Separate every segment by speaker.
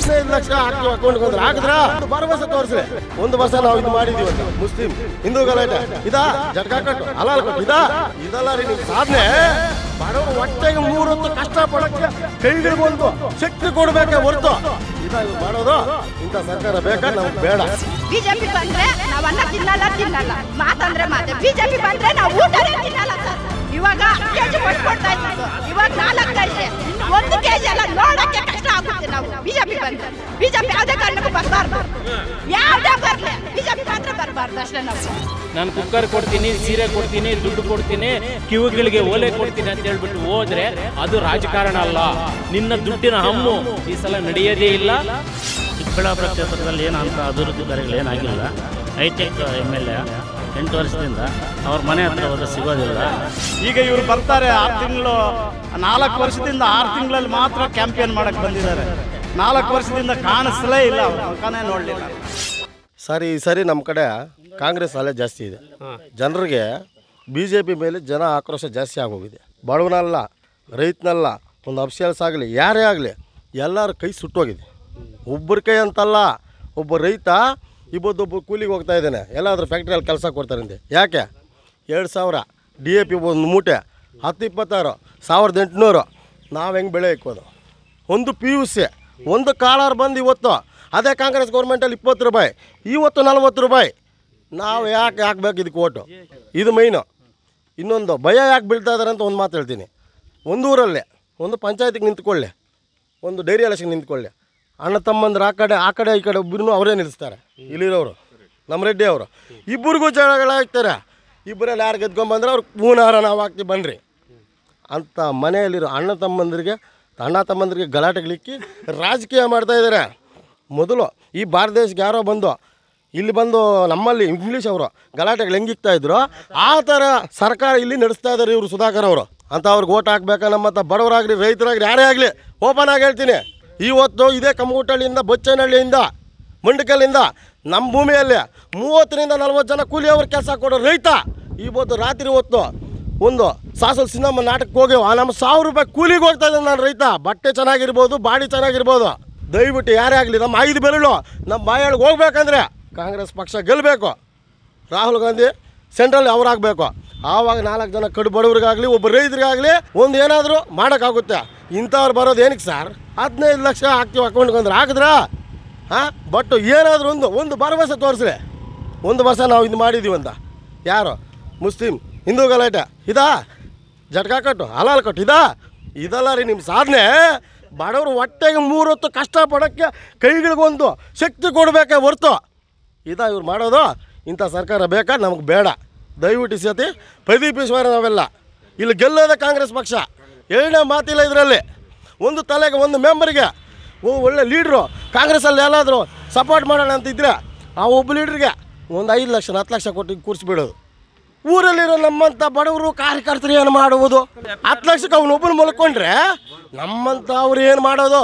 Speaker 1: ಹದಿನೈದು ಲಕ್ಷ ಹಾಕಿ ಅಕೌಂಟ್ ಬಂದ್ರೆ ಹಾಕಿದ್ರ ಭರವಸೆ ತೋರಿಸ್ರಿ ಒಂದು ವರ್ಷ ನಾವು ಇದು ಮಾಡಿದೀವಿ ಅಂತ ಮುಸ್ಲಿಂ ಹಿಂದೂ ಗಲಾಟೆ ಇದಾ ಜಟ್ಕಾ ಕಟ್ಟು ಹಲಾಲ್ ಕಟ್ಟು ಇದಾ ಇದಲ್ಲ ರೀ ನಿಮ್ ಸಾಧನೆ ಬಡವರು ಹೊಟ್ಟೆಗೆ ಮೂರೊತ್ತು ಕಷ್ಟ ಪಡಕ್ಕೆ ಕೈಗಳಿಗೆ ಒಂದು ಶಕ್ತಿ ಕೊಡ್ಬೇಕೆ ಹೊರ್ತು ಇದಾ ಇವ್ರು ಮಾಡೋದು ಇಂಥ ಸರ್ಕಾರ ಬೇಕಾ ನಮ್ಗೆ ಬೇಡ
Speaker 2: ಬಿಜೆಪಿ ಬಂದ್ರೆ ನಾವ್ ಅನ್ನ ತಿನ್ನಲ್ಲ ತಿನ್ನಲ್ಲ ಮಾತಂದ್ರೆ ಮಾತೆ ಬಿಜೆಪಿ ಬಂದ್ರೆ ನಾವು ಊಟನೇ ತಿನ್ನಲ್ಲ ಸರ್ ಇವಾಗ ಕೆಜಿ ಕೊಟ್ಕೊಡ್ತಾ ಇದ್ದು ಇವಾಗ ನಾಲ್ಕು ಕೆಜಿ ಒಂದು ಕೆಜಿ ಎಲ್ಲ ನೋಡಕ್ಕೆ ಕಷ್ಟ ಆಗುತ್ತೆ ನಾವು ಬಿಜೆಪಿ ಬಂದ್ರೆ ಬಿಜೆಪಿ ಯಾವುದೇ ಕಾರಣಕ್ಕೂ ಬರಬಾರ್ದು ಯಾವುದೇ ಬರಲಿ ಬಿಜೆಪಿ ಮಾತ್ರ ಬರಬಾರ್ದು ಅಷ್ಟೇ ನಾವು
Speaker 3: ನಾನು ಕುಕ್ಕರ್ ಕೊಡ್ತೀನಿ ಸೀರೆ ಕೊಡ್ತೀನಿ ದುಡ್ಡು ಕೊಡ್ತೀನಿ ಕಿವುಗಳಿಗೆ ಓಲೆ ಕೊಡ್ತೀನಿ ಅಂತ ಹೇಳ್ಬಿಟ್ಟು ಹೋದ್ರೆ ಅದು ರಾಜಕಾರಣ ಅಲ್ಲ ನಿನ್ನ ದುಡ್ಡಿನ ಹಮ್ಮು ಈ ಸಲ ನಡೆಯೋದೇ ಇಲ್ಲ
Speaker 4: ಚಿಕ್ಕಬಳ್ಳಾಪುರ ಕ್ಷೇತ್ರದಲ್ಲಿ ಏನು ಅಂತ ಅಭಿವೃದ್ಧಿ ಕಾರ್ಯಗಳು ಏನಾಗಿಲ್ಲ ಹೈಟೆಕ್ ಎಮ್ ಎಲ್ ಎ ಎಂಟು ವರ್ಷದಿಂದ ಅವ್ರ ಮನೆ ಹತ್ರ ಹೋದ್ರೆ ಸಿಗೋದಿಲ್ಲ
Speaker 5: ಈಗ ಇವರು ಬರ್ತಾರೆ ಆರು ತಿಂಗಳು ನಾಲ್ಕು ವರ್ಷದಿಂದ ಆರು ತಿಂಗಳಲ್ಲಿ ಮಾತ್ರ ಕ್ಯಾಂಪೇನ್ ಮಾಡಕ್ಕೆ ಬಂದಿದ್ದಾರೆ ನಾಲ್ಕು ವರ್ಷದಿಂದ ಕಾಣಿಸ್ಲೇ ಇಲ್ಲ ಅವ್ರ ಮುಖನೇ ನೋಡಲಿಲ್ಲ
Speaker 1: ಸರಿ ಈ ಸರಿ ನಮ್ಮ ಕಡೆ ಕಾಂಗ್ರೆಸ್ ಅಲೆ ಜಾಸ್ತಿ ಇದೆ ಜನರಿಗೆ ಬಿ ಜೆ ಪಿ ಮೇಲೆ ಜನ ಆಕ್ರೋಶ ಜಾಸ್ತಿ ಆಗೋಗಿದೆ ಬಡವನಲ್ಲ ರೈತನಲ್ಲ ಒಂದು ಅಫ್ಸಿಯಲ್ಸ್ ಆಗಲಿ ಯಾರೇ ಆಗಲಿ ಎಲ್ಲರ ಕೈ ಸುಟ್ಟೋಗಿದೆ ಒಬ್ಬರ ಕೈ ಅಂತಲ್ಲ ಒಬ್ಬ ರೈತ ಇವತ್ತೊಬ್ಬ ಕೂಲಿಗೆ ಹೋಗ್ತಾ ಇದ್ದಾನೆ ಎಲ್ಲಾದ್ರೂ ಫ್ಯಾಕ್ಟ್ರಿಯಲ್ಲಿ ಕೆಲಸ ಕೊಡ್ತಾರಂತೆ ಯಾಕೆ ಎರಡು ಸಾವಿರ ಡಿ ಎ ಪಿ ಒಂದು ಮೂಟೆ ಹತ್ತು ಇಪ್ಪತ್ತಾರು ಸಾವಿರದ ಎಂಟುನೂರು ನಾವು ಹೆಂಗೆ ಬೆಳೆ ಇಕ್ಕೋದು ಒಂದು ಪಿ ಯು ಸಿ ಒಂದು ಕಾಲಾರ್ ಬಂದು ಇವತ್ತು ಅದೇ ಕಾಂಗ್ರೆಸ್ ಗೌರ್ಮೆಂಟಲ್ಲಿ ಇಪ್ಪತ್ತು ರೂಪಾಯಿ ಇವತ್ತು ನಲ್ವತ್ತು ರೂಪಾಯಿ ನಾವು ಯಾಕೆ ಹಾಕ್ಬೇಕು ಇದಕ್ಕೆ ಓಟು ಇದು ಮೈನು ಇನ್ನೊಂದು ಭಯ ಯಾಕೆ ಬೀಳ್ತಾ ಇದ್ದಾರೆ ಅಂತ ಒಂದು ಮಾತು ಹೇಳ್ತೀನಿ ಒಂದು ಊರಲ್ಲೇ ಒಂದು ಪಂಚಾಯತಿಗೆ ನಿಂತ್ಕೊಳ್ಳಿ ಒಂದು ಡೈರಿ ಎಲೆಕ್ಷನ್ ನಿಂತ್ಕೊಳ್ಳಿ ಅಣ್ಣ ತಮ್ಮಂದ್ರೆ ಆ ಕಡೆ ಆ ಕಡೆ ಈ ಕಡೆ ಒಬ್ಬರು ಅವರೇ ನಿಲ್ಲಿಸ್ತಾರೆ ಇಲ್ಲಿರೋರು ನಮ್ಮ ರೆಡ್ಡಿ ಅವರು ಇಬ್ಬರಿಗೂ ಜಗಳಾಗ್ತಾರೆ ಇಬ್ಬರಲ್ಲಿ ಯಾರು ಗೆದ್ಕೊಂಬಂದ್ರೆ ಅವ್ರು ಪೂನಾರ ನಾವು ಹಾಕ್ತೀವಿ ಬನ್ನಿರಿ ಅಂತ ಮನೆಯಲ್ಲಿರೋ ಅಣ್ಣ ತಮ್ಮಂದರಿಗೆ ಅಣ್ಣ ತಮ್ಮಂದರಿಗೆ ಗಲಾಟೆಗಳಿಕ್ಕಿ ರಾಜಕೀಯ ಮಾಡ್ತಾ ಇದ್ದಾರೆ ಮೊದಲು ಈ ಭಾರತ ದೇಶಕ್ಕೆ ಯಾರೋ ಬಂದು ಇಲ್ಲಿ ಬಂದು ನಮ್ಮಲ್ಲಿ ಇಂಗ್ಲೀಷ್ ಅವರು ಗಲಾಟೆಗಳು ಹೆಂಗಿಕ್ತಾ ಇದ್ರು ಆ ಥರ ಸರ್ಕಾರ ಇಲ್ಲಿ ನಡೆಸ್ತಾ ಇದ್ದಾರೆ ಇವರು ಸುಧಾಕರ್ ಅವರು ಅಂತ ಅವ್ರಿಗೆ ಓಟ್ ಹಾಕ್ಬೇಕಾ ನಮ್ಮ ಹತ್ರ ಬಡವರಾಗಲಿ ರೈತರಾಗಲಿ ಯಾರೇ ಆಗಲಿ ಓಪನ್ ಆಗಿ ಹೇಳ್ತೀನಿ ಇವತ್ತು ಇದೇ ಕಮ್ಮಗುಟ್ಟಳ್ಳಿಯಿಂದ ಬೊಚ್ಚನಹಳ್ಳಿಯಿಂದ ಮಂಡಕಲ್ಲಿಂದ ನಮ್ಮ ಭೂಮಿಯಲ್ಲಿ ಮೂವತ್ತರಿಂದ ನಲ್ವತ್ತು ಜನ ಕೂಲಿಯವ್ರ ಕೆಲಸ ಕೊಡೋ ರೈತ ಇವತ್ತು ರಾತ್ರಿ ಹೊತ್ತು ಒಂದು ಸಾಸಲ್ ಸಿನಿಮಾ ನಾಟಕಕ್ಕೆ ಹೋಗಿ ಆ ನಮ್ಮ ಸಾವಿರ ರೂಪಾಯಿ ಕೂಲಿಗೆ ಹೋಗ್ತಾ ಇದ್ದಾನೆ ನಾನು ರೈತ ಬಟ್ಟೆ ಚೆನ್ನಾಗಿರ್ಬೋದು ಬಾಡಿ ಚೆನ್ನಾಗಿರ್ಬೋದು ದಯವಿಟ್ಟು ಯಾರೇ ಆಗಲಿ ನಮ್ಮ ಐದು ಬೆರಳು ನಮ್ಮ ಬಾಯೊಳಗೆ ಹೋಗ್ಬೇಕಂದ್ರೆ ಕಾಂಗ್ರೆಸ್ ಪಕ್ಷ ಗೆಲ್ಲಬೇಕು ರಾಹುಲ್ ಗಾಂಧಿ ಸೆಂಟ್ರಲ್ ಅವ್ರಾಗಬೇಕು ಆವಾಗ ನಾಲ್ಕು ಜನ ಕಡು ಬಡವರಿಗಾಗಲಿ ಒಬ್ಬ ರೈತರಿಗಾಗಲಿ ಒಂದು ಏನಾದರೂ ಮಾಡೋಕ್ಕಾಗುತ್ತೆ ಇಂಥವ್ರು ಬರೋದು ಏನಕ್ಕೆ ಸರ್ ಹದಿನೈದು ಲಕ್ಷ ಹಾಕ್ತೀವಿ ಅಕೌಂಟ್ಗೆ ಅಂದ್ರೆ ಹಾಕಿದ್ರಾ ಹಾಂ ಬಟ್ ಏನಾದರೂ ಒಂದು ಒಂದು ಭರವಸೆ ತೋರಿಸ್ರಿ ಒಂದು ವರ್ಷ ನಾವು ಇದು ಮಾಡಿದ್ದೀವಿ ಅಂತ ಯಾರು ಮುಸ್ಲಿಂ ಹಿಂದೂ ಗಲಾಟೆ ಇದಾ ಜಟ್ಕಾ ಕಟ್ಟು ಹಲಾಲ್ ಕಟ್ಟು ಇದಾ ಇದಲ್ಲ ರೀ ನಿಮ್ಮ ಸಾಧನೆ ಬಡವರು ಹೊಟ್ಟೆಗೆ ಮೂರೊತ್ತು ಕಷ್ಟಪಡೋಕ್ಕೆ ಕೈಗಳಿಗೊಂದು ಶಕ್ತಿ ಕೊಡಬೇಕೆ ಹೊರ್ತು ಇದಾ ಇವ್ರು ಮಾಡೋದು ಇಂಥ ಸರ್ಕಾರ ಬೇಕಾ ನಮಗೆ ಬೇಡ ದಯವಿಟ್ಟು ಈ ಸತಿ ಪ್ರದೀಪ್ ಈಶ್ವರ ನಾವೆಲ್ಲ ಇಲ್ಲಿ ಗೆಲ್ಲೋದೇ ಕಾಂಗ್ರೆಸ್ ಪಕ್ಷ ಎರಡನೇ ಮಾತಿಲ್ಲ ಇದರಲ್ಲಿ ಒಂದು ತಲೆಗೆ ಒಂದು ಮೆಂಬರಿಗೆ ಓ ಒಳ್ಳೆ ಲೀಡ್ರು ಕಾಂಗ್ರೆಸ್ಸಲ್ಲಿ ಎಲ್ಲಾದರೂ ಸಪೋರ್ಟ್ ಮಾಡೋಣ ಅಂತ ಇದ್ದರೆ ಆ ಒಬ್ಬ ಲೀಡ್ರಿಗೆ ಒಂದು ಐದು ಲಕ್ಷ ಹತ್ತು ಲಕ್ಷ ಕೊಟ್ಟು ಕೂರಿಸ್ಬಿಡೋದು ಊರಲ್ಲಿರೋ ನಮ್ಮಂಥ ಬಡವರು ಕಾರ್ಯಕರ್ತರು ಏನು ಮಾಡುವುದು ಹತ್ತು ಲಕ್ಷಕ್ಕೆ ಅವನೊಬ್ಬನ ಮಲ್ಕೊಂಡ್ರೆ ನಮ್ಮಂಥ ಅವ್ರು ಏನು ಮಾಡೋದು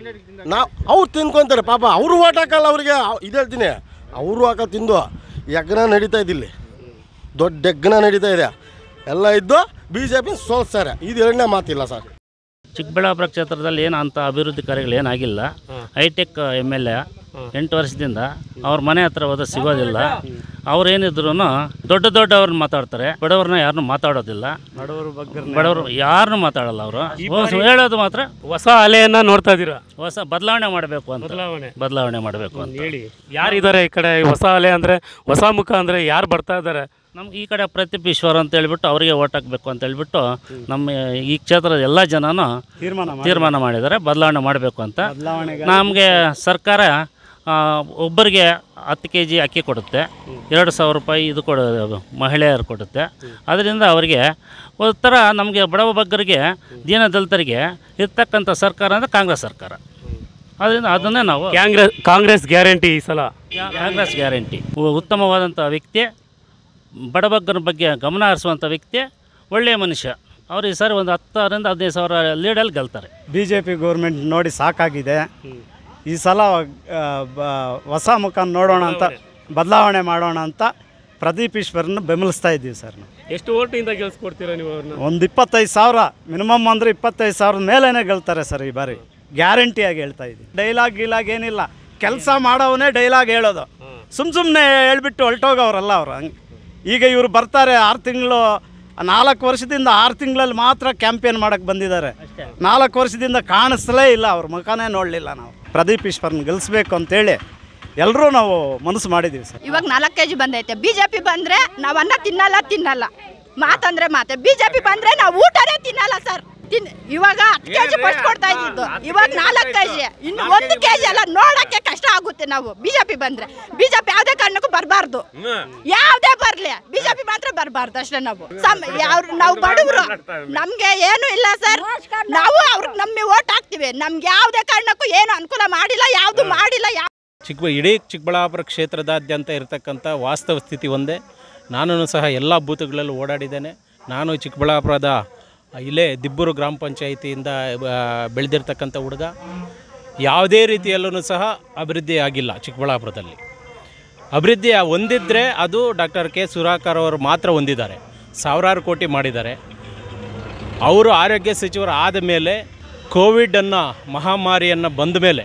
Speaker 1: ನಾವು ಅವ್ರು ತಿನ್ಕೊಂತಾರೆ ಪಾಪ ಅವರು ಓಟ್ ಹಾಕಲ್ಲ ಅವ್ರಿಗೆ ಇದು ಹೇಳ್ತೀನಿ ಅವರು ಹಾಕ ತಿಂದು ಯಜ್ಞ ನಡೀತಾ ಇದ್ದಿಲ್ಲಿ ದೊಡ್ಡ ಯಜ್ಞ ನಡೀತಾ ಇದೆ ಎಲ್ಲ ಇದ್ದು ಬಿ ಜೆ ಪಿ ಸೋಲ್ಸ್ತಾರೆ ಇದು ಎರಡನೇ ಮಾತಿಲ್ಲ ಸರ್
Speaker 4: ಚಿಕ್ಕಬಳ್ಳಾಪುರ ಕ್ಷೇತ್ರದಲ್ಲಿ ಏನು ಅಂತ ಅಭಿವೃದ್ಧಿ ಕಾರ್ಯಗಳು ಏನಾಗಿಲ್ಲ ಹೈಟೆಕ್ ಎಮ್ ಎಲ್ ಎ ಎಂಟು ವರ್ಷದಿಂದ ಅವ್ರ ಮನೆ ಹತ್ರ ಹೋದ್ರೆ ಸಿಗೋದಿಲ್ಲ ಅವ್ರೇನಿದ್ರು ದೊಡ್ಡ ದೊಡ್ಡವ್ರನ್ನ ಮಾತಾಡ್ತಾರೆ ಬಡವ್ರನ್ನ ಯಾರನ್ನೂ ಮಾತಾಡೋದಿಲ್ಲ
Speaker 6: ಬಡವರು ಬಗ್ಗೆ
Speaker 4: ಬಡವರು ಯಾರನ್ನೂ ಮಾತಾಡಲ್ಲ ಅವರು ಹೇಳೋದು ಮಾತ್ರ
Speaker 6: ಹೊಸ ಅಲೆಯನ್ನ ನೋಡ್ತಾ ಇದ್ದೀರಾ
Speaker 4: ಹೊಸ ಬದಲಾವಣೆ ಮಾಡಬೇಕು ಅಂತ
Speaker 6: ಬದಲಾವಣೆ
Speaker 4: ಬದಲಾವಣೆ ಮಾಡಬೇಕು ಅಂತ
Speaker 6: ಹೇಳಿ ಯಾರಿದ್ದಾರೆ ಈ ಕಡೆ ಹೊಸ ಅಲೆ ಅಂದ್ರೆ ಹೊಸ ಮುಖ ಅಂದ್ರೆ ಯಾರು ಬರ್ತಾ ಇದ್ದಾರೆ
Speaker 4: ನಮ್ಗೆ ಈ ಕಡೆ ಪ್ರದೀಪ್ ಈಶ್ವರ್ ಅಂತ ಹೇಳ್ಬಿಟ್ಟು ಅವರಿಗೆ ಓಟ್ ಹಾಕಬೇಕು ಅಂತ ಹೇಳ್ಬಿಟ್ಟು ನಮ್ಮ ಈ ಕ್ಷೇತ್ರದ ಎಲ್ಲ ಜನನೂ
Speaker 6: ತೀರ್ಮಾನ ಮಾಡಿ
Speaker 4: ತೀರ್ಮಾನ ಮಾಡಿದ್ದಾರೆ ಬದಲಾವಣೆ ಮಾಡಬೇಕು ಅಂತ
Speaker 6: ಬದಲಾವಣೆಗೆ
Speaker 4: ನಮಗೆ ಸರ್ಕಾರ ಆ, ಒಬ್ಬರಿಗೆ ಹತ್ತು ಕೆ ಜಿ ಅಕ್ಕಿ ಕೊಡುತ್ತೆ ಎರಡು ಸಾವಿರ ರೂಪಾಯಿ ಇದು ಕೊಡ ಮಹಿಳೆಯರು ಕೊಡುತ್ತೆ ಅದರಿಂದ ಅವರಿಗೆ ಒಂಥರ ನಮಗೆ ಬಡವ ಬಗ್ಗರಿಗೆ ದೀನದಲಿತರಿಗೆ ಇರ್ತಕ್ಕಂಥ ಸರ್ಕಾರ ಅಂದರೆ ಕಾಂಗ್ರೆಸ್ ಸರ್ಕಾರ ಅದರಿಂದ ಅದನ್ನೇ ನಾವು
Speaker 6: ಕಾಂಗ್ರೆಸ್ ಕಾಂಗ್ರೆಸ್ ಗ್ಯಾರಂಟಿ ಈ ಸಲ
Speaker 4: ಕಾಂಗ್ರೆಸ್ ಗ್ಯಾರಂಟಿ ಉತ್ತಮವಾದಂಥ ವ್ಯಕ್ತಿ ಬಡಬಗ್ಗರ ಬಗ್ಗೆ ಗಮನ ಹರಿಸುವಂಥ ವ್ಯಕ್ತಿ ಒಳ್ಳೆಯ ಮನುಷ್ಯ ಅವ್ರು ಈ ಸಾರಿ ಒಂದು ಹತ್ತರಿಂದ ಹದಿನೈದು ಸಾವಿರ ಲೀಡಲ್ಲಿ ಗೆಲ್ತಾರೆ
Speaker 5: ಬಿ ಜೆ ಪಿ ಗೌರ್ಮೆಂಟ್ ನೋಡಿ ಸಾಕಾಗಿದೆ ಈ ಸಲ ಆ, ಬ- ಹೊಸ ಮುಖ ನೋಡೋಣ ಅಂತ ಬದಲಾವಣೆ ಮಾಡೋಣ ಅಂತ ಪ್ರದೀಪ್ ಈಶ್ವರನ್ನ ಬೆಂಬಲಿಸ್ತಾ ಇದ್ದೀವಿ ಸರ್ ನಾವು
Speaker 6: ಎಷ್ಟು ಓಟಿಂದ ಗೆಲ್ಸ್ಕೊಡ್ತೀರಾ ನೀವು ಅವ್ರನ್ನ
Speaker 5: ಒಂದು ಇಪ್ಪತ್ತೈದು ಸಾವಿರ ಮಿನಿಮಮ್ ಅಂದರೆ ಇಪ್ಪತ್ತೈದು ಸಾವಿರದ ಮೇಲೇ ಗೆಲ್ತಾರೆ ಸರ್ ಈ ಬಾರಿ ಗ್ಯಾರಂಟಿಯಾಗಿ ಹೇಳ್ತಾ ಇದ್ದೀನಿ ಡೈಲಾಗ್ ಗೀಲಾಗ್ ಏನಿಲ್ಲ ಕೆಲಸ ಮಾಡೋವನೇ ಡೈಲಾಗ್ ಹೇಳೋದು ಸುಮ್ಮ ಸುಮ್ಮನೆ ಹೇಳ್ಬಿಟ್ಟು ಹೊರಟೋಗವ್ರಲ್ಲ ಅವ್ರು ಹಂಗೆ ಈಗ ಇವರು ಬರ್ತಾರೆ ಆರು ತಿಂಗಳು ನಾಲ್ಕು ವರ್ಷದಿಂದ ಆರು ತಿಂಗಳಲ್ಲಿ ಮಾತ್ರ ಕ್ಯಾಂಪೇನ್ ಮಾಡೋಕ್ಕೆ ಬಂದಿದ್ದಾರೆ ನಾಲ್ಕು ವರ್ಷದಿಂದ ಕಾಣಿಸ್ಲೇ ಇಲ್ಲ ಅವ್ರ ಮುಖನೇ ನೋಡಲಿಲ್ಲ ನಾವು ಪ್ರದೀಪ್ ಈಶ್ವರ್ನ ಗೆಲ್ಲಿಸ್ಬೇಕು ಅಂತೇಳಿ ಎಲ್ಲರೂ ನಾವು ಮನಸ್ಸು ಮಾಡಿದ್ದೀವಿ ಸರ್
Speaker 2: ಇವಾಗ ನಾಲ್ಕು ಕೆಜಿ ಬಂದೈತೆ ಬಿಜೆಪಿ ಬಂದ್ರೆ ನಾವ್ ಅನ್ನ ತಿನ್ನಲ್ಲ ತಿನ್ನಲ್ಲ ಮಾತಂದ್ರೆ ಮಾತೆ ಬಿಜೆಪಿ ಬಂದ್ರೆ ನಾವು ಊಟನೇ ತಿನ್ನಲ್ಲ ಸರ್ ತಿನ್ ಇವಾಗ ಹತ್ತು ಕೆಜಿ ಫಸ್ಟ್ ಕೊಡ್ತಾ ಇದ್ದಿದ್ದು ಇವಾಗ ನಾಲ್ಕು ಕೆಜಿ ಇನ್ನು ಒಂದು ಕೆಜಿ ಎಲ್ಲ ನೋಡಕ್ಕೆ ಕಷ್ಟ ಆಗುತ್ತೆ ನಾವು ಬಿಜೆಪಿ ಬಂದ್ರೆ ಬಿಜೆಪಿ ಯಾವ್ದೇ ಕಾರಣಕ್ಕೂ ಬರಬಾರ್ದು ಯಾವ್ದೇ ಬರ್ಲಿ ಬಿಜೆಪಿ ಮಾತ್ರ ಬರಬಾರ್ದು ಅಷ್ಟೇ ನಾವು ಸಮ್ ಯಾವ್ರು ನಾವು ಬಡವರು ನಮ್ಗೆ ಏನು ಇಲ್ಲ ಸರ್ ನಾವು ಅವ್ರಿಗೆ ನಮ್ಮಿ ಓಟ್ ಹಾಕ್ತಿವಿ ನಮ್ಗೆ ಯಾವ್ದೇ ಕಾರಣಕ್ಕೂ ಏನು ಅನುಕೂಲ ಮಾಡಿಲ್ಲ ಯಾವ್ದು ಮಾಡಿಲ್ಲ ಯಾವ
Speaker 3: ಚಿಕ್ಕ ಇಡೀ ಚಿಕ್ಕಬಳ್ಳಾಪುರ ಕ್ಷೇತ್ರದಾದ್ಯಂತ ಇರತಕ್ಕಂಥ ವಾಸ್ತವ ಸ್ಥಿತಿ ಒಂದೇ ನಾನು ಸಹ ಎಲ್ಲ ಬೂತ್ಗಳಲ್ಲಿ ಓಡಾಡಿದ್ದೇನೆ ನಾನು ಚಿಕ್ಕಬಳ್ಳಾಪುರದ ಇಲ್ಲೇ ದಿಬ್ಬೂರು ಗ್ರಾಮ ಪಂಚಾಯಿತಿಯಿಂದ ಬೆಳೆದಿರ್ತಕ್ಕಂಥ ಹುಡುಗ ಯಾವುದೇ ರೀತಿಯಲ್ಲೂ ಸಹ ಅಭಿವೃದ್ಧಿ ಆಗಿಲ್ಲ ಚಿಕ್ಕಬಳ್ಳಾಪುರದಲ್ಲಿ ಅಭಿವೃದ್ಧಿ ಹೊಂದಿದ್ರೆ ಅದು ಡಾಕ್ಟರ್ ಕೆ ಸುಧಾಕರ್ ಅವರು ಮಾತ್ರ ಹೊಂದಿದ್ದಾರೆ ಸಾವಿರಾರು ಕೋಟಿ ಮಾಡಿದ್ದಾರೆ ಅವರು ಆರೋಗ್ಯ ಸಚಿವರು ಆದ ಮೇಲೆ ಕೋವಿಡನ್ನು ಮಹಾಮಾರಿಯನ್ನು ಬಂದ ಮೇಲೆ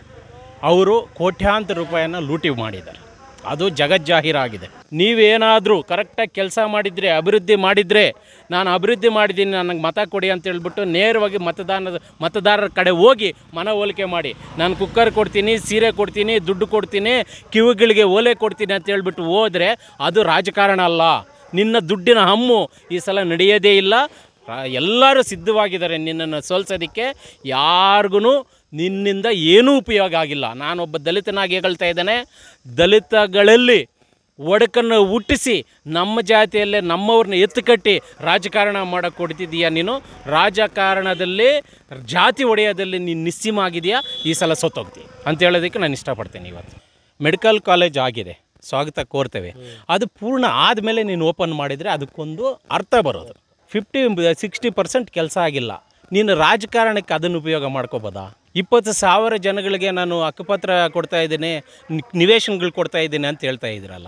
Speaker 3: ಅವರು ಕೋಟ್ಯಾಂತರ ರೂಪಾಯಿಯನ್ನು ಲೂಟಿ ಮಾಡಿದ್ದಾರೆ ಅದು ಜಗಜ್ಜಾಹೀರಾಗಿದೆ ನೀವೇನಾದರೂ ಕರೆಕ್ಟಾಗಿ ಕೆಲಸ ಮಾಡಿದರೆ ಅಭಿವೃದ್ಧಿ ಮಾಡಿದರೆ ನಾನು ಅಭಿವೃದ್ಧಿ ಮಾಡಿದ್ದೀನಿ ನನಗೆ ಮತ ಕೊಡಿ ಅಂತ ಹೇಳ್ಬಿಟ್ಟು ನೇರವಾಗಿ ಮತದಾನದ ಮತದಾರರ ಕಡೆ ಹೋಗಿ ಮನವೊಲಿಕೆ ಮಾಡಿ ನಾನು ಕುಕ್ಕರ್ ಕೊಡ್ತೀನಿ ಸೀರೆ ಕೊಡ್ತೀನಿ ದುಡ್ಡು ಕೊಡ್ತೀನಿ ಕಿವಿಗಳಿಗೆ ಓಲೆ ಕೊಡ್ತೀನಿ ಅಂತ ಹೇಳ್ಬಿಟ್ಟು ಹೋದರೆ ಅದು ರಾಜಕಾರಣ ಅಲ್ಲ ನಿನ್ನ ದುಡ್ಡಿನ ಹಮ್ಮು ಈ ಸಲ ನಡೆಯೋದೇ ಇಲ್ಲ ರಾ- ಎಲ್ಲರೂ ಸಿದ್ಧವಾಗಿದ್ದಾರೆ ನಿನ್ನನ್ನು ಸೋಲ್ಸೋದಕ್ಕೆ ಯಾರಿಗೂ ನಿನ್ನಿಂದ ಏನೂ ಉಪಯೋಗ ಆಗಿಲ್ಲ ನಾನೊಬ್ಬ ದಲಿತನಾಗಿ ಹೇಳ್ತಾ ಇದ್ದೇನೆ ದಲಿತಗಳಲ್ಲಿ ಒಡಕನ್ನು ಹುಟ್ಟಿಸಿ ನಮ್ಮ ಜಾತಿಯಲ್ಲೇ ನಮ್ಮವ್ರನ್ನ ಎತ್ತುಕಟ್ಟಿ ರಾಜಕಾರಣ ಮಾಡೋಕ್ಕೆ ಕೊಡ್ತಿದ್ದೀಯಾ ನೀನು ರಾಜಕಾರಣದಲ್ಲಿ ಜಾತಿ ಒಡೆಯೋದಲ್ಲಿ ನೀನು ನಿಸ್ಸೀಮ ಆಗಿದೆಯಾ ಈ ಸಲ ಸೋತೋಗ್ತೀಯ ಅಂತ ಹೇಳೋದಕ್ಕೆ ನಾನು ಇಷ್ಟಪಡ್ತೀನಿ ಇವತ್ತು ಮೆಡಿಕಲ್ ಕಾಲೇಜ್ ಆಗಿದೆ ಸ್ವಾಗತ ಕೋರ್ತೇವೆ ಅದು ಪೂರ್ಣ ಆದಮೇಲೆ ನೀನು ಓಪನ್ ಮಾಡಿದರೆ ಅದಕ್ಕೊಂದು ಅರ್ಥ ಬರೋದು ಫಿಫ್ಟಿ ಸಿಕ್ಸ್ಟಿ ಪರ್ಸೆಂಟ್ ಕೆಲಸ ಆಗಿಲ್ಲ ನೀನು ರಾಜಕಾರಣಕ್ಕೆ ಅದನ್ನು ಉಪಯೋಗ ಮಾಡ್ಕೋಬೋದಾ ಇಪ್ಪತ್ತು ಸಾವಿರ ಜನಗಳಿಗೆ ನಾನು ಹಕ್ಕುಪತ್ರ ಕೊಡ್ತಾ ಇದ್ದೀನಿ ನಿ- ನಿವೇಶನಗಳು ಕೊಡ್ತಾ ಇದ್ದೀನಿ ಅಂತ ಹೇಳ್ತಾ ಇದ್ದೀರಲ್ಲ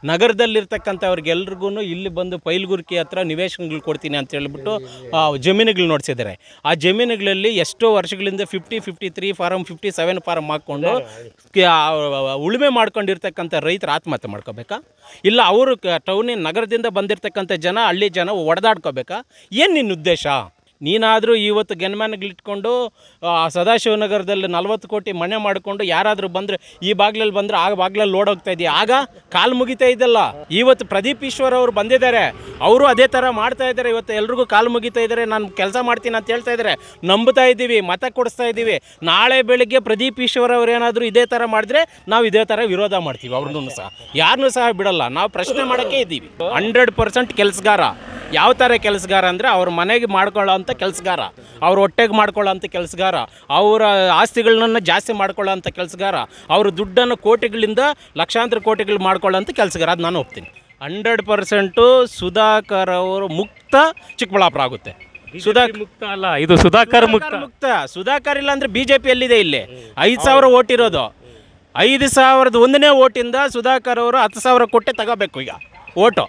Speaker 3: ನಗರದಲ್ಲಿರ್ತಕ್ಕಂಥವ್ರಿಗೆಲ್ರಿಗೂ ಇಲ್ಲಿ ಬಂದು ಪೈಲ್ಗುರ್ಕಿ ಹತ್ರ ನಿವೇಶನಗಳು ಕೊಡ್ತೀನಿ ಅಂತ ಹೇಳ್ಬಿಟ್ಟು ಆ, ಜಮೀನುಗಳು ನೋಡ್ಸಿದ್ದಾರೆ ಆ ಜಮೀನುಗಳಲ್ಲಿ ಎಷ್ಟೋ ವರ್ಷಗಳಿಂದ fifty fifty three form fifty seven form ಹಾಕ್ಕೊಂಡು ಕ- ಆ, ಉಳುಮೆ ಮಾಡ್ಕೊಂಡಿರ್ತಕ್ಕಂಥ ರೈತರು ಆತ್ಮಹತ್ಯೆ ಮಾಡ್ಕೋಬೇಕಾ ಇಲ್ಲ ಅವರು ಟೌನಿನ ನಗರದಿಂದ ಬಂದಿರತಕ್ಕಂಥ ಜನ ಹಳ್ಳಿ ಜನ ಒಡೆದಾಡ್ಕೋಬೇಕಾ ಏನು ನಿನ್ನ ಉದ್ದೇಶ ನೀನಾದರೂ ಇವತ್ತು ಗೆನ್ಮ್ಯಾನ್ಗಳಿಟ್ಕೊಂಡು ಆ, ಸದಾಶಿವನಗರದಲ್ಲಿ ನಲ್ವತ್ತು ಕೋಟಿ ಮನೆ ಮಾಡಿಕೊಂಡು ಯಾರಾದರೂ ಬಂದರೆ ಈ ಬಾಗ್ಲಲ್ಲಿ ಬಂದರೆ ಆ ಬಾಗ್ಲಲ್ಲಿ ಓಡೋಗ್ತಾ ಇದೆಯಾ ಆಗ ಕಾಲು ಮುಗಿತಾ ಇದ್ದಲ್ಲ ಇವತ್ತು ಪ್ರದೀಪ್ ಈಶ್ವರ್ ಅವರು ಬಂದಿದ್ದಾರೆ ಅವರು ಅದೇ ಥರ ಮಾಡ್ತಾ ಇದ್ದಾರೆ ಇವತ್ತು ಎಲ್ರಿಗೂ ಕಾಲು ಮುಗಿತಾ ಇದ್ದಾರೆ ನಾನು ಕೆಲಸ ಮಾಡ್ತೀನಿ ಅಂತ ಹೇಳ್ತಾ ಇದ್ದಾರೆ ನಂಬ್ತಾ ಇದ್ದೀವಿ ಮತ ಕೊಡಿಸ್ತಾ ಇದ್ದೀವಿ ನಾಳೆ ಬೆಳಿಗ್ಗೆ ಪ್ರದೀಪ್ ಈಶ್ವರ್ ಅವ್ರು ಏನಾದರೂ ಇದೇ ಥರ ಮಾಡಿದ್ರೆ ನಾವು ಇದೇ ಥರ ವಿರೋಧ ಮಾಡ್ತೀವಿ ಅವ್ರನ್ನೂ ಸಹ ಯಾರನ್ನೂ ಸಹ ಬಿಡಲ್ಲ ನಾವು ಪ್ರಶ್ನೆ ಮಾಡೋಕ್ಕೆ ಇದ್ದೀವಿ ಹಂಡ್ರೆಡ್ ಪರ್ಸೆಂಟ್ ಕೆಲಸಗಾರ ಯಾವ ಥರ ಕೆಲಸಗಾರ ಅಂದರೆ ಅವ್ರ ಮನೆಗೆ ಮಾಡ್ಕೊಳ್ಳೋ ಅಂಥ ಕೆಲಸಗಾರ ಅವ್ರ ಹೊಟ್ಟೆಗೆ ಮಾಡ್ಕೊಳ್ಳೋ ಅಂಥ ಕೆಲಸಗಾರ ಅವರ ಆಸ್ತಿಗಳನ್ನ ಜಾಸ್ತಿ ಮಾಡ್ಕೊಳ್ಳೋ ಅಂಥ ಕೆಲಸಗಾರ ಅವ್ರ ದುಡ್ಡನ್ನು ಕೋಟಿಗಳಿಂದ ಲಕ್ಷಾಂತರ ಕೋಟಿಗಳು ಮಾಡ್ಕೊಳ್ಳೋ ಅಂಥ ಕೆಲಸಗಾರ ಅದು ನಾನು ಒಪ್ತೀನಿ ಹಂಡ್ರೆಡ್ ಪರ್ಸೆಂಟು ಸುಧಾಕರ್ ಅವರು ಮುಕ್ತ ಚಿಕ್ಕಬಳ್ಳಾಪುರ ಆಗುತ್ತೆ ಸುಧಾಕರ್
Speaker 6: ಮುಕ್ತ ಅಲ್ಲ ಇದು ಸುಧಾಕರ್ ಮುಕ್ತ
Speaker 3: ಮುಕ್ತ ಸುಧಾಕರ್ ಇಲ್ಲ ಅಂದ್ರೆ ಬಿಜೆಪಿ ಎಲ್ಲಿದೆ ಇಲ್ಲಿ ಐದು ಸಾವಿರ ಓಟ್ ಇರೋದು ಐದು ಸಾವಿರದ ಒಂದನೇ ಓಟಿಂದ ಸುಧಾಕರ್ ಅವರು ಹತ್ತು ಸಾವಿರ ಕೊಟ್ಟೆ ತಗೋಬೇಕು ಈಗ ಓಟು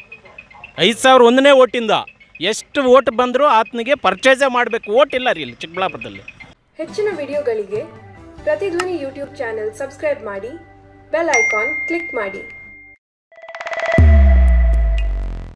Speaker 3: ಐದು ಸಾವಿರ ಒಂದನೇ ಓಟಿಂದ ಎಷ್ಟು ಓಟ್ ಬಂದರೂ ಆತನಿಗೆ ಪರ್ಚೇಸೇ ಮಾಡಬೇಕು ಓಟ್ ಇಲ್ಲ ರೀ ಇಲ್ಲಿ ಚಿಕ್ಕಬಳ್ಳಾಪುರದಲ್ಲಿ
Speaker 7: ಹೆಚ್ಚಿನ ವಿಡಿಯೋಗಳಿಗೆ ಪ್ರತಿಧ್ವನಿ ಯೂಟ್ಯೂಬ್ ಚಾನೆಲ್ ಸಬ್ಸ್ಕ್ರೈಬ್ ಮಾಡಿ ಬೆಲ್ ಐಕಾನ್ ಕ್ಲಿಕ್ ಮಾಡಿ